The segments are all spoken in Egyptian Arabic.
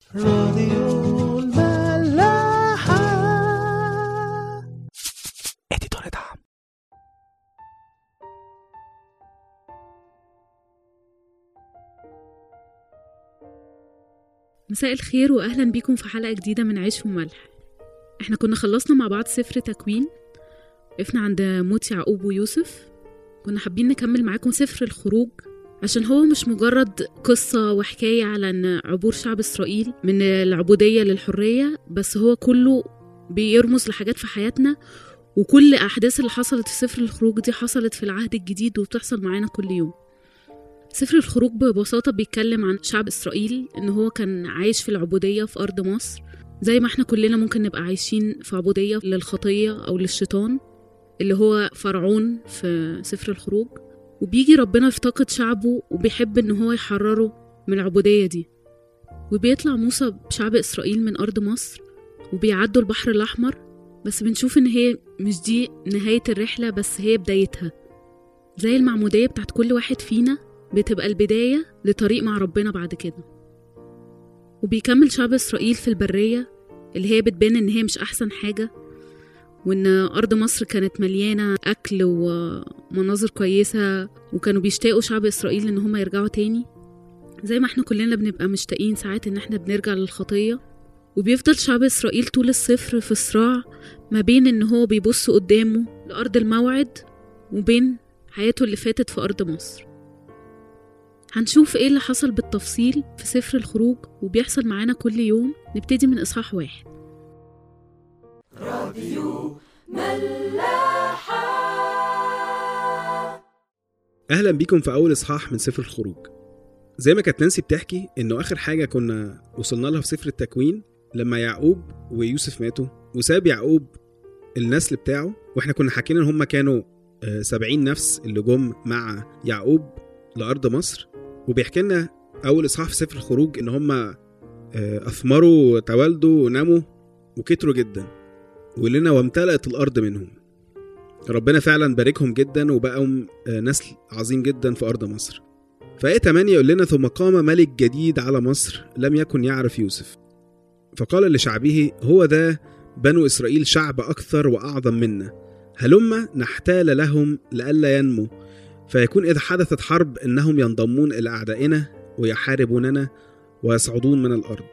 راديو الملاحة اديتور دعم مساء الخير واهلا بيكم في حلقه جديده من عيش وملح احنا كنا خلصنا مع بعض سفر تكوين وقفنا عند موت يعقوب ويوسف كنا حابين نكمل معاكم سفر الخروج عشان هو مش مجرد قصة وحكاية على ان عبور شعب اسرائيل من العبودية للحرية بس هو كله بيرمز لحاجات في حياتنا وكل احداث اللي حصلت في سفر الخروج دي حصلت في العهد الجديد وبتحصل معانا كل يوم سفر الخروج ببساطة بيتكلم عن شعب إسرائيل إن هو كان عايش في العبودية في أرض مصر زي ما احنا كلنا ممكن نبقى عايشين في عبودية للخطية أو للشيطان اللي هو فرعون في سفر الخروج وبيجي ربنا يفتقد شعبه وبيحب إن هو يحرره من العبودية دي وبيطلع موسى بشعب إسرائيل من أرض مصر وبيعدوا البحر الأحمر بس بنشوف إن هي مش دي نهاية الرحلة بس هي بدايتها زي المعمودية بتاعت كل واحد فينا بتبقى البداية لطريق مع ربنا بعد كده وبيكمل شعب إسرائيل في البرية اللي هي بتبان إن هي مش أحسن حاجة وإن أرض مصر كانت مليانة أكل ومناظر كويسة وكانوا بيشتاقوا شعب إسرائيل إن هما يرجعوا تاني زي ما احنا كلنا بنبقى مشتاقين ساعات إن احنا بنرجع للخطية وبيفضل شعب إسرائيل طول الصفر في صراع ما بين إن هو بيبص قدامه لأرض الموعد وبين حياته اللي فاتت في أرض مصر هنشوف ايه اللي حصل بالتفصيل في سفر الخروج وبيحصل معانا كل يوم نبتدي من إصحاح واحد اهلا بيكم في اول اصحاح من سفر الخروج زي ما كانت نانسي بتحكي انه اخر حاجه كنا وصلنا لها في سفر التكوين لما يعقوب ويوسف ماتوا وساب يعقوب النسل بتاعه واحنا كنا حكينا ان هم كانوا آه، سبعين نفس اللي جم مع يعقوب لارض مصر وبيحكي لنا اول اصحاح في سفر الخروج ان هم آه، اثمروا توالدوا ونموا وكتروا جدا ولنا وامتلأت الارض منهم ربنا فعلا باركهم جدا وبقوا آه، نسل عظيم جدا في ارض مصر فآية 8 يقول لنا ثم قام ملك جديد على مصر لم يكن يعرف يوسف فقال لشعبه هو ذا بنو إسرائيل شعب أكثر وأعظم منا هلم نحتال لهم لئلا ينمو فيكون إذا حدثت حرب إنهم ينضمون إلى أعدائنا ويحاربوننا ويصعدون من الأرض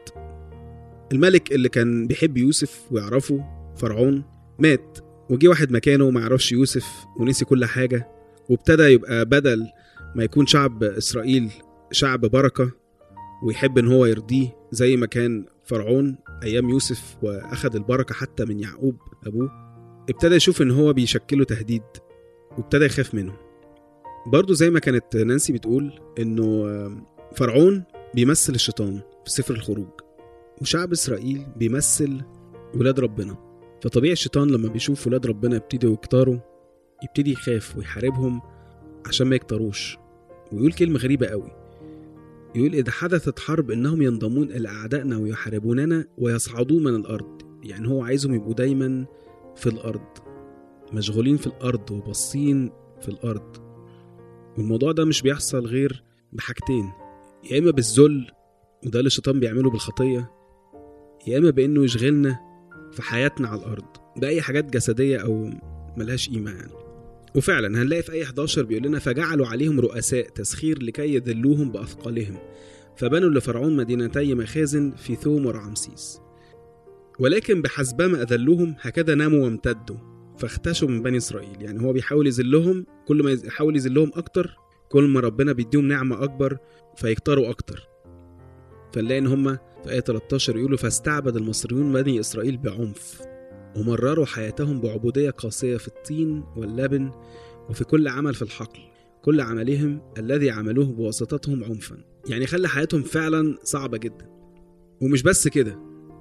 الملك اللي كان بيحب يوسف ويعرفه فرعون مات وجي واحد مكانه ما يعرفش يوسف ونسي كل حاجة وابتدى يبقى بدل ما يكون شعب إسرائيل شعب بركة ويحب إن هو يرضيه زي ما كان فرعون أيام يوسف وأخد البركة حتى من يعقوب أبوه ابتدى يشوف إن هو بيشكله تهديد وابتدى يخاف منه برضه زي ما كانت نانسي بتقول إنه فرعون بيمثل الشيطان في سفر الخروج وشعب إسرائيل بيمثل ولاد ربنا فطبيعي الشيطان لما بيشوف ولاد ربنا يبتدوا يكتروا يبتدي يخاف ويحاربهم عشان ما يكتروش ويقول كلمة غريبة قوي يقول إذا حدثت حرب إنهم ينضمون إلى أعدائنا ويحاربوننا ويصعدون من الأرض يعني هو عايزهم يبقوا دايما في الأرض مشغولين في الأرض وباصين في الأرض والموضوع ده مش بيحصل غير بحاجتين يا إما بالذل وده اللي الشيطان بيعمله بالخطية يا إما بإنه يشغلنا في حياتنا على الأرض بأي حاجات جسدية أو ملهاش قيمة يعني وفعلا هنلاقي في آية 11 بيقول لنا فجعلوا عليهم رؤساء تسخير لكي يذلوهم بأثقالهم فبنوا لفرعون مدينتي مخازن في ثوم ورعمسيس ولكن بحسبما أذلوهم هكذا ناموا وامتدوا فاختشوا من بني إسرائيل يعني هو بيحاول يذلهم كل ما يحاول يذلهم أكتر كل ما ربنا بيديهم نعمة أكبر فيكتروا أكتر فنلاقي إن هما في آية 13 يقولوا فاستعبد المصريون بني إسرائيل بعنف ومرروا حياتهم بعبودية قاسية في الطين واللبن وفي كل عمل في الحقل كل عملهم الذي عملوه بواسطتهم عنفا يعني خلى حياتهم فعلا صعبة جدا ومش بس كده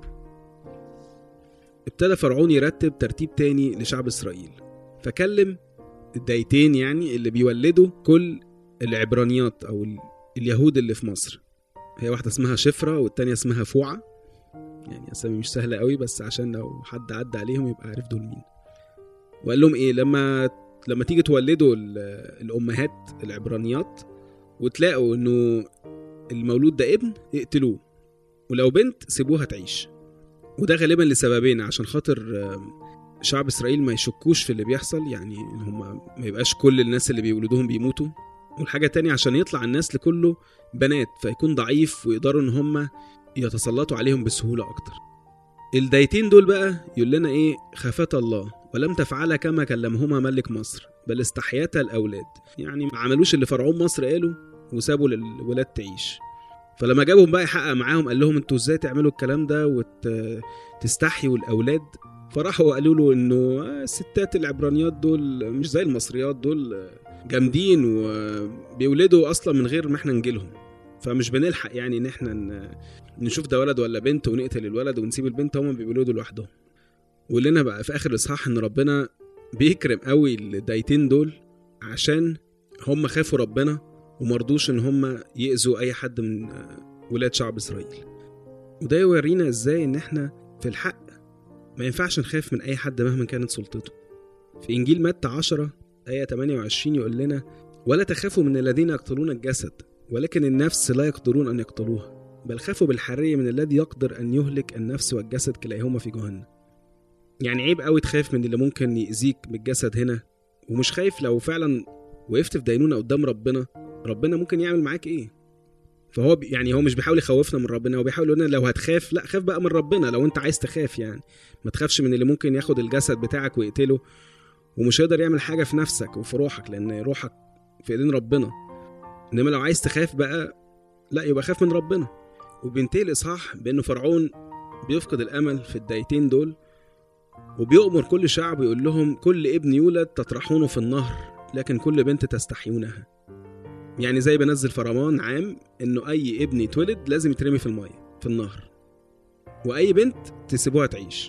ابتدى فرعون يرتب ترتيب تاني لشعب إسرائيل فكلم الدايتين يعني اللي بيولدوا كل العبرانيات أو ال- اليهود اللي في مصر هي واحدة اسمها شفرة والتانية اسمها فوعة يعني اسامي مش سهله قوي بس عشان لو حد عدى عليهم يبقى عارف دول مين وقال لهم ايه لما لما تيجي تولدوا ال- الامهات العبرانيات وتلاقوا انه المولود ده ابن اقتلوه ولو بنت سيبوها تعيش وده غالبا لسببين عشان خاطر آم، شعب اسرائيل ما يشكوش في اللي بيحصل يعني ان هم ما يبقاش كل الناس اللي بيولدوهم بيموتوا والحاجه تانية عشان يطلع النسل كله بنات فيكون ضعيف ويقدروا ان هم يتسلطوا عليهم بسهوله اكتر الدايتين دول بقى يقول لنا ايه خافتا الله ولم تفعلا كما كلمهما ملك مصر بل استحياتا الاولاد يعني ما عملوش اللي فرعون مصر قالوا وسابوا للولاد تعيش فلما جابهم بقى يحقق معاهم قال لهم انتوا ازاي تعملوا الكلام ده وتستحيوا الاولاد فراحوا قالوا له انه آه، الستات العبرانيات دول مش زي المصريات دول آه، جامدين وبيولدوا اصلا من غير ما احنا نجيلهم فمش بنلحق يعني ان احنا ن- نشوف ده ولد ولا بنت ونقتل الولد ونسيب البنت هما بيولدوا لوحدهم ولنا بقى في اخر الاصحاح ان ربنا بيكرم قوي الدايتين دول عشان هم خافوا ربنا ومرضوش ان هم يأذوا اي حد من آه، ولاد شعب اسرائيل وده يورينا ازاي ان احنا في الحق ما ينفعش نخاف من اي حد مهما كانت سلطته في انجيل متى 10 ايه 28 يقول لنا ولا تخافوا من الذين يقتلون الجسد ولكن النفس لا يقدرون ان يقتلوها بل خافوا بالحرية من الذي يقدر ان يهلك النفس والجسد كلاهما في جهنم يعني عيب قوي تخاف من اللي ممكن يأذيك بالجسد هنا ومش خايف لو فعلا وقفت في دينونة قدام ربنا ربنا ممكن يعمل معاك ايه فهو بي- يعني هو مش بيحاول يخوفنا من ربنا هو بيحاول يقول لنا لو هتخاف لا خاف بقى من ربنا لو انت عايز تخاف يعني ما تخافش من اللي ممكن ياخد الجسد بتاعك ويقتله ومش هيقدر يعمل حاجة في نفسك وفي روحك لأن روحك في إيدين ربنا إنما لو عايز تخاف بقى لا يبقى خاف من ربنا وبينتهي الإصحاح بإنه فرعون بيفقد الأمل في الدايتين دول وبيؤمر كل شعب يقول لهم كل ابن يولد تطرحونه في النهر لكن كل بنت تستحيونها يعني زي بنزل فرمان عام انه اي ابن يتولد لازم يترمي في الميه في النهر واي بنت تسيبوها تعيش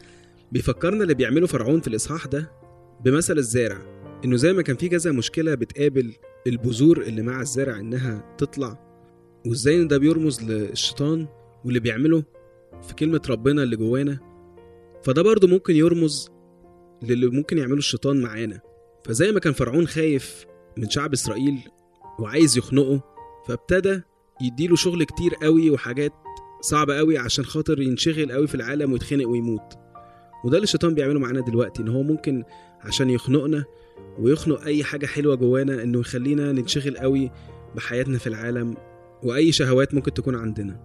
بيفكرنا اللي بيعمله فرعون في الاصحاح ده بمثل الزارع انه زي ما كان في كذا مشكله بتقابل البذور اللي مع الزارع انها تطلع وازاي ان ده بيرمز للشيطان واللي بيعمله في كلمه ربنا اللي جوانا فده برضه ممكن يرمز للي ممكن يعمله الشيطان معانا فزي ما كان فرعون خايف من شعب اسرائيل وعايز يخنقه فابتدى يديله شغل كتير قوي وحاجات صعبة قوي عشان خاطر ينشغل قوي في العالم ويتخنق ويموت وده اللي الشيطان بيعمله معانا دلوقتي ان هو ممكن عشان يخنقنا ويخنق اي حاجة حلوة جوانا انه يخلينا ننشغل قوي بحياتنا في العالم واي شهوات ممكن تكون عندنا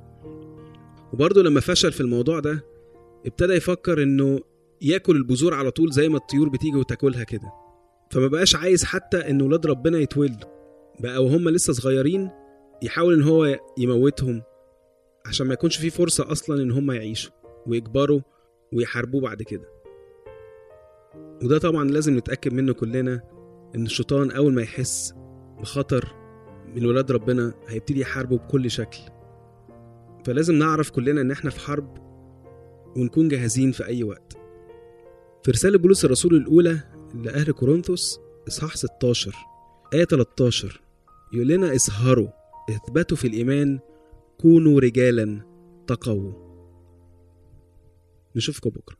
وبرضه لما فشل في الموضوع ده ابتدى يفكر انه ياكل البذور على طول زي ما الطيور بتيجي وتاكلها كده فما بقاش عايز حتى ان ولاد ربنا يتولدوا بقى وهم لسه صغيرين يحاول ان هو يموتهم عشان ما يكونش في فرصة اصلا ان هم يعيشوا ويكبروا ويحاربوه بعد كده وده طبعا لازم نتأكد منه كلنا ان الشيطان اول ما يحس بخطر من ولاد ربنا هيبتدي يحاربه بكل شكل فلازم نعرف كلنا ان احنا في حرب ونكون جاهزين في اي وقت في رسالة بولس الرسول الأولى لأهل كورنثوس إصحاح 16 آية 13 يقول لنا اسهروا اثبتوا في الإيمان كونوا رجالا تقووا نشوفكم بكرة